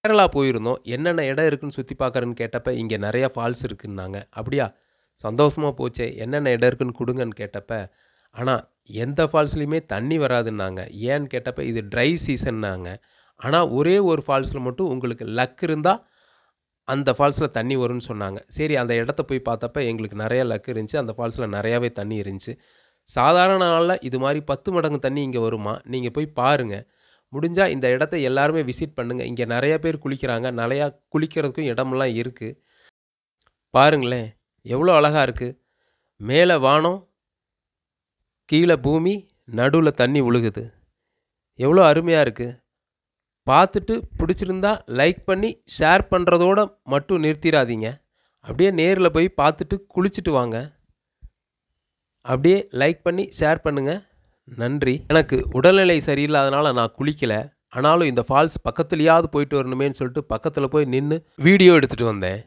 கேரளா போயிருந்தோம் என்னென்ன இடம் இருக்குன்னு சுற்றி பார்க்குறேன்னு கேட்டப்ப இங்கே நிறையா ஃபால்ஸ் இருக்குன்னாங்க அப்படியா சந்தோஷமாக போச்சே என்னென்ன இடம் இருக்குன்னு கொடுங்கன்னு கேட்டப்ப ஆனால் எந்த ஃபால்ஸ்லையுமே தண்ணி வராதுன்னாங்க ஏன்னு கேட்டப்ப இது ட்ரை சீசன்னாங்க ஆனால் ஒரே ஒரு ஃபால்ஸில் மட்டும் உங்களுக்கு லக் இருந்தால் அந்த ஃபால்ஸில் தண்ணி வரும்னு சொன்னாங்க சரி அந்த இடத்த போய் பார்த்தப்ப எங்களுக்கு நிறைய லக் இருந்துச்சு அந்த ஃபால்ஸில் நிறையாவே தண்ணி இருந்துச்சு சாதாரண நாளில் இது மாதிரி பத்து மடங்கு தண்ணி இங்கே வருமா நீங்கள் போய் பாருங்கள் முடிஞ்சால் இந்த இடத்த எல்லாருமே விசிட் பண்ணுங்கள் இங்கே நிறையா பேர் குளிக்கிறாங்க நிறையா குளிக்கிறதுக்கும் இடமெல்லாம் இருக்குது பாருங்களேன் எவ்வளோ அழகாக இருக்குது மேலே வானம் கீழே பூமி நடுவில் தண்ணி உழுகுது எவ்வளோ அருமையாக இருக்குது பார்த்துட்டு பிடிச்சிருந்தா லைக் பண்ணி ஷேர் பண்ணுறதோட மட்டும் நிறுத்திடாதீங்க அப்படியே நேரில் போய் பார்த்துட்டு குளிச்சுட்டு வாங்க அப்படியே லைக் பண்ணி ஷேர் பண்ணுங்கள் நன்றி எனக்கு உடல்நிலை சரியில்லாதனால நான் குளிக்கலை ஆனாலும் இந்த ஃபால்ஸ் பக்கத்துலையாவது போயிட்டு வரணுமேன்னு சொல்லிட்டு பக்கத்தில் போய் நின்று வீடியோ எடுத்துகிட்டு வந்தேன்